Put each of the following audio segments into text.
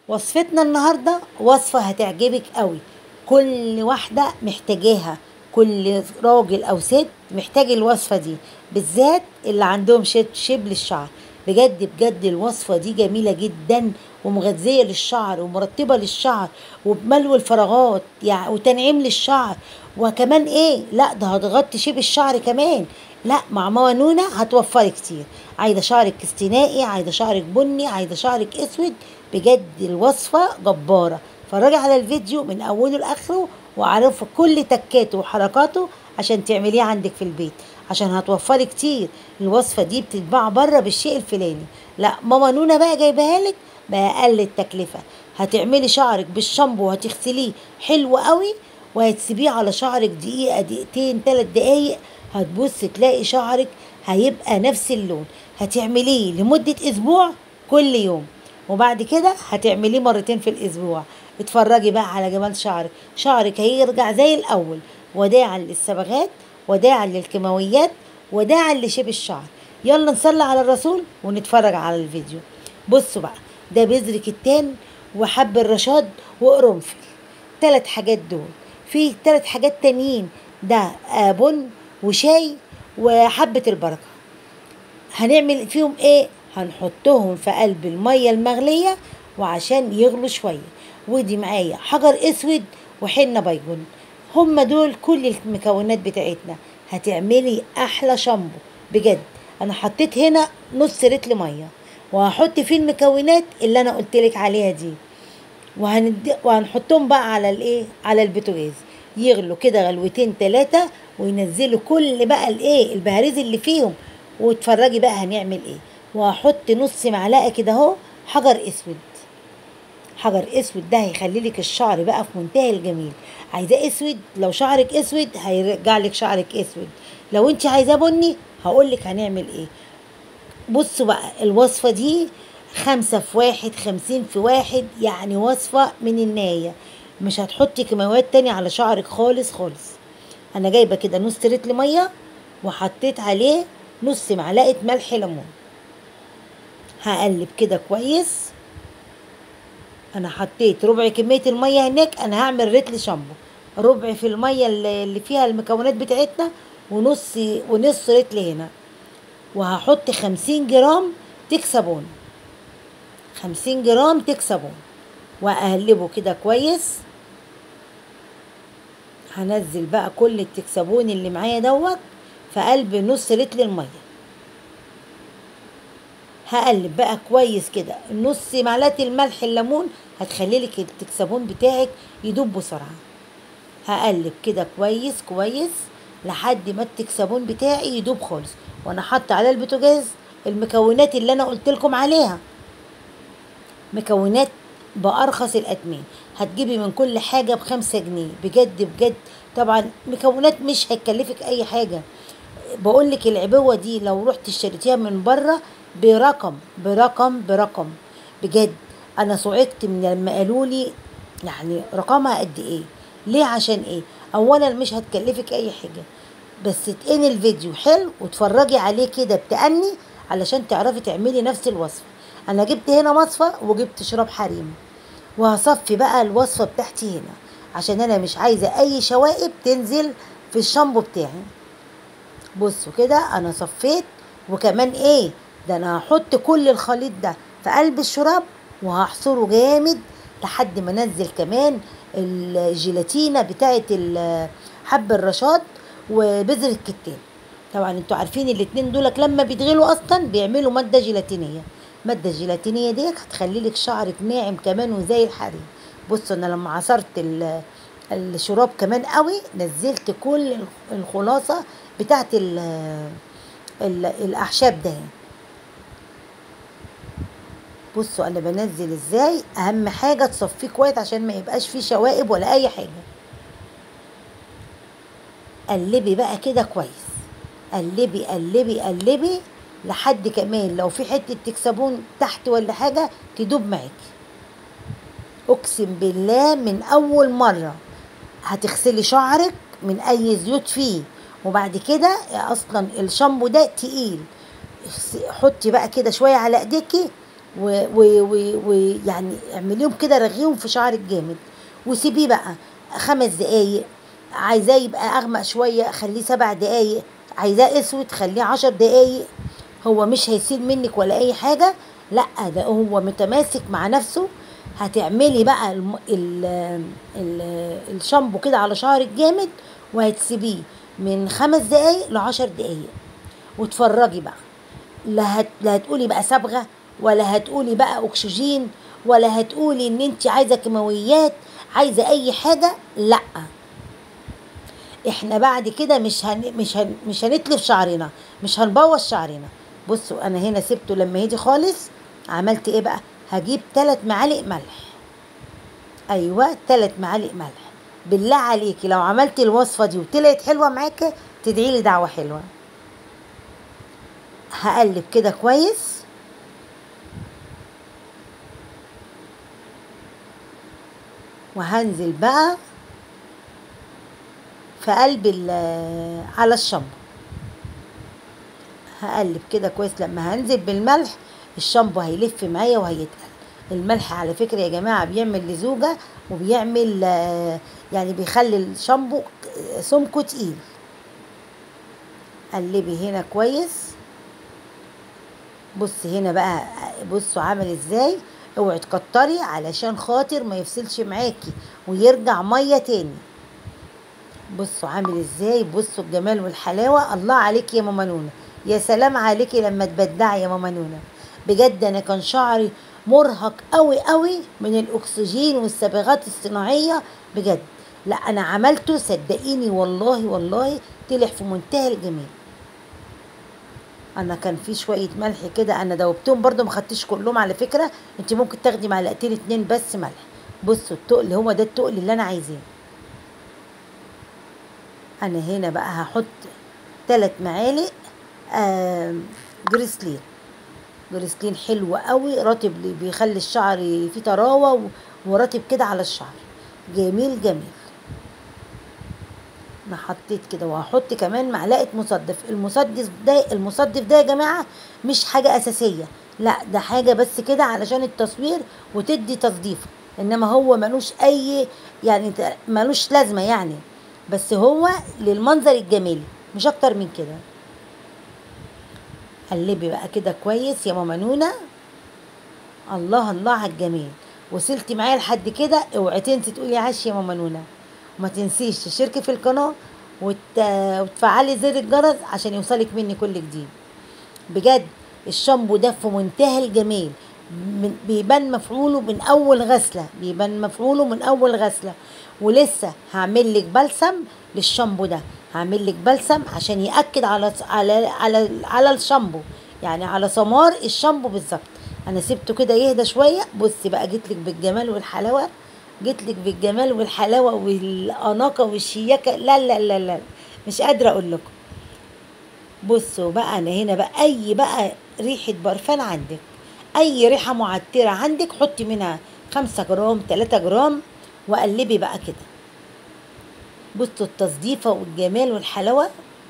وصفتنا النهارده وصفة هتعجبك قوي كل واحدة محتاجاها كل راجل أو ست محتاج الوصفة دي بالذات اللي عندهم شب شبل الشعر بجد بجد الوصفة دي جميلة جدا ومغذية للشعر ومرطبة للشعر وبملو الفراغات يعني وتنعيم للشعر وكمان ايه لا ده هتغطي شبه الشعر كمان لا مع ماما نونا هتوفري كتير عايزه شعرك استنائي عايزه شعرك بني عايزه شعرك اسود بجد الوصفه جباره اتفرجي على الفيديو من اوله لاخره وعرفي كل تكاته وحركاته عشان تعمليه عندك في البيت عشان هتوفري كتير الوصفه دي بتتباع بره بالشيء الفلاني لا ماما نونا بقى جايباها لك باقل التكلفه هتعملي شعرك بالشامبو وهتغسليه حلو قوي وهتسيبيه على شعرك دقيقه دقيقتين ثلاث دقايق هتبص تلاقي شعرك هيبقى نفس اللون هتعمليه لمده اسبوع كل يوم وبعد كده هتعمليه مرتين في الاسبوع اتفرجي بقى على جمال شعرك شعرك هيرجع زي الاول وداعا للصبغات وداعا للكيماويات وداعا لشبه الشعر يلا نصلي على الرسول ونتفرج على الفيديو بصوا بقى ده بذر كتان وحب الرشاد وقرنفل تلات حاجات دول في تلات حاجات تانيين ده آه بن وشاي وحبة البركة هنعمل فيهم ايه هنحطهم في قلب المية المغلية وعشان يغلوا شوية ودي معايا حجر اسود وحنة بيجون هما دول كل المكونات بتاعتنا هتعملي احلى شامبو بجد انا حطيت هنا نص لتر ميه وهحط فيه المكونات اللي انا قلت لك عليها دي وهند... وهنحطهم بقى على الايه على البوتاجاز يغلوا كده غلوتين ثلاثه وينزلوا كل بقى الايه البهاريز اللي فيهم واتفرجي بقى هنعمل ايه وهحط نص معلقه كده اهو حجر اسود حجر اسود ده هيخلي لك الشعر بقى في منتهى الجميل عايزاه اسود لو شعرك اسود هيرجع لك شعرك اسود لو انت عايزاه بني هقول لك هنعمل ايه بصوا بقى الوصفه دي خمسة في واحد خمسين في واحد يعني وصفة من الناية مش هتحطي كيماويات تاني على شعرك خالص خالص انا جايبة كده نص لتر مية وحطيت عليه نص معلقة ملح ليمون هقلب كده كويس انا حطيت ربع كميه الميه هناك انا هعمل رتل شامبو ربع في الميه اللي فيها المكونات بتاعتنا ونص ونص رتل هنا وهحط خمسين جرام تكسبون خمسين جرام تكسبون واقلبه كده كويس هنزل بقى كل التكسبون اللي معايا دوت في قلب نص رتل الميه هقلب بقى كويس كده نص معلقه الملح الليمون هتخلي لك التكسبون بتاعك يدوب بسرعه هقلب كده كويس كويس لحد ما التكسبون بتاعي يدوب خالص وانا حاطه على البوتاجاز المكونات اللي انا قلت لكم عليها مكونات بارخص الاثمان هتجيبي من كل حاجه بخمسة جنيه بجد بجد طبعا مكونات مش هتكلفك اي حاجه بقول لك العبوه دي لو رحت اشتريتيها من بره برقم برقم برقم بجد انا صعقت من لما قالوا لي يعني رقمها قد ايه ليه عشان ايه اولا مش هتكلفك اي حاجه بس تقني الفيديو حلو وتفرجي عليه كده بتأني علشان تعرفي تعملي نفس الوصفه انا جبت هنا مصفى وجبت شراب حريم وهصفي بقى الوصفه بتاعتي هنا عشان انا مش عايزه اي شوائب تنزل في الشامبو بتاعي بصوا كده انا صفيت وكمان ايه ده انا هحط كل الخليط ده في قلب الشراب وهحصره جامد لحد ما انزل كمان الجيلاتينه بتاعه حب الرشاد وبذر الكتان طبعا انتوا عارفين الاتنين دولك لما بيتغلوا اصلا بيعملوا ماده جيلاتينيه الماده الجيلاتينيه ديت هتخلي لك شعرك ناعم كمان وزي الحرير بصوا انا لما عصرت الشراب كمان قوي نزلت كل الخلاصه بتاعت ال ال الاعشاب ده بصوا انا بنزل ازاي اهم حاجه تصفيه كويس عشان ما يبقاش فيه شوائب ولا اي حاجه قلبي بقى كده كويس قلبي قلبي قلبي لحد كمان لو في حته تكسبون تحت ولا حاجه تدوب معاكي اقسم بالله من اول مره هتغسلي شعرك من اي زيوت فيه وبعد كده اصلا الشامبو ده تقيل حطي بقى كده شويه على ايديكي ويعني اعمليهم كده رغيهم في شعرك جامد وسيبيه بقى خمس دقايق عايزاه يبقى اغمق شويه خليه سبع دقايق عايزاه اسود خليه عشر دقايق هو مش هيسيل منك ولا اي حاجه لا ده هو متماسك مع نفسه هتعملي بقى الم... ال... ال... الشامبو كده على شعرك جامد وهتسيبيه من خمس دقايق لعشر دقايق وتفرجي بقى لا, هت... لا هتقولي بقى صبغه ولا هتقولي بقى اكسجين ولا هتقولي ان انت عايزه كيماويات عايزه اي حاجه لا احنا بعد كده مش هن... مش هن... مش هنتلف شعرنا مش هنبوظ شعرنا بصوا انا هنا سبته لما هدي خالص عملت ايه بقى هجيب ثلاث معالق ملح ايوه ثلاث معالق ملح بالله عليكي لو عملتي الوصفه دي وطلعت حلوه معاكي تدعي لي دعوه حلوه هقلب كده كويس وهنزل بقى في قلب على الشامبو هقلب كده كويس لما هنزل بالملح الشامبو هيلف معايا وهيتقل الملح على فكرة يا جماعة بيعمل لزوجة وبيعمل يعني بيخلي الشامبو سمكه تقيل قلبي هنا كويس بص هنا بقى بصوا عامل ازاي اوعي تكتري علشان خاطر ما يفصلش معاكي ويرجع ميه تاني بصوا عامل ازاي بصوا الجمال والحلاوه الله عليكي يا ماما نونه يا سلام عليكي لما تبدعي يا ماما نونه بجد انا كان شعري مرهق قوي قوي من الاكسجين والصبغات الصناعيه بجد لا انا عملته صدقيني والله والله طلع في منتهى الجمال انا كان في شويه ملح كده انا دوبتهم برده ما خدتش كلهم على فكره انت ممكن تاخدي معلقتين اتنين بس ملح بصوا التقل هو ده التقل اللي انا عايزاه انا هنا بقى هحط ثلاث معالق آه جريسلين جريسلين حلو قوي رطب بيخلي الشعر فيه طراوه ورطب كده على الشعر جميل جميل انا حطيت كده وهحط كمان معلقه مصدف المصدف ده المصدف ده يا جماعه مش حاجه اساسيه لا ده حاجه بس كده علشان التصوير وتدي تصديفه انما هو ملوش اي يعني ملوش لازمه يعني بس هو للمنظر الجمالي مش اكتر من كده قلبي بقى كده كويس يا ماما نونا الله الله على الجمال وصلتي معايا لحد كده اوعي تنسي تقولي عاش يا ماما نونا وما تنسيش تشتركي في القناه وت... وتفعلي زر الجرس عشان يوصلك مني كل جديد بجد الشامبو ده في منتهى الجمال من بيبان مفعوله من اول غسله بيبان مفعوله من اول غسله ولسه هعمل لك بلسم للشامبو ده هعمل لك بلسم عشان ياكد على على على على الشامبو يعني على سمار الشامبو بالظبط انا سبته كده يهدى شويه بصي بقى جيت لك بالجمال والحلاوه جيت لك بالجمال والحلاوه والاناقه والشياكه لا لا لا لا مش قادره اقول لكم بصوا بقى انا هنا بقى اي بقى ريحه برفان عندك اي ريحه معطره عندك حطي منها خمسة جرام تلاتة جرام وقلبي بقى كده بصوا التصديفة والجمال والحلاوة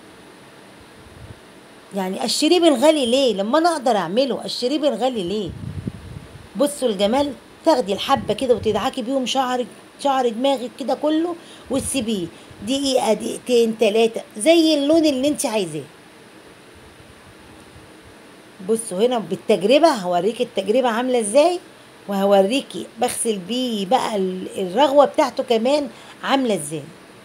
يعني اشتريه بالغالي ليه لما انا اقدر اعمله اشتريه بالغالي ليه بصوا الجمال تاخدي الحبة كده وتدعكي بيهم شعرك شعر دماغك كده كله وتسيبيه دقيقة دقيقتين تلاتة زي اللون اللي انت عايزاه بصوا هنا بالتجربة هوريك التجربة عاملة ازاي وهوريكي بغسل بيه بقى الرغوة بتاعته كمان عاملة ازاي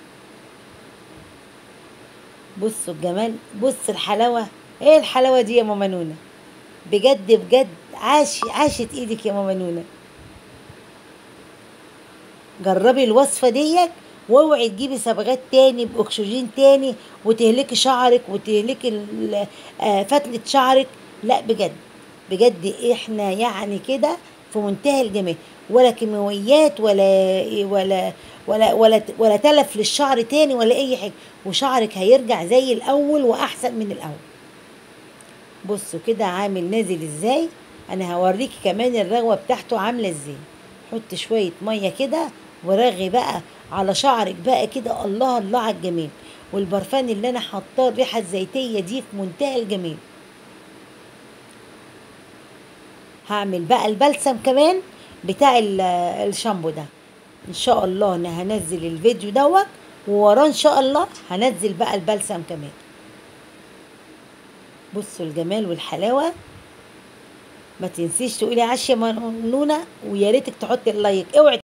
بصوا الجمال بص الحلاوة ايه الحلاوة دي يا ماما نونة بجد بجد عاش عاشت ايدك يا ماما نونة جربي الوصفة ديت واوعي تجيبي صبغات تاني باكسجين تاني وتهلكي شعرك وتهلكي فتلة شعرك لا بجد بجد احنا يعني كده في منتهى الجمال ولا كيماويات ولا ولا ولا ولا ولا تلف للشعر تاني ولا اي حاجه وشعرك هيرجع زي الاول واحسن من الاول بصوا كده عامل نازل ازاي انا هوريكي كمان الرغوه بتاعته عامله ازاي حط شويه ميه كده ورغي بقى على شعرك بقى كده الله الله على الجمال والبرفان اللي انا حاطاه الريحه الزيتيه دي في منتهى الجمال هعمل بقى البلسم كمان بتاع ال- الشامبو ده ان شاء الله انا هنزل الفيديو دوت ووراه ان شاء الله هنزل بقى البلسم كمان بصوا الجمال والحلاوه ما تنسيش تقولي عاشيه منونه ويا ريتك تحطي اللايك اوعي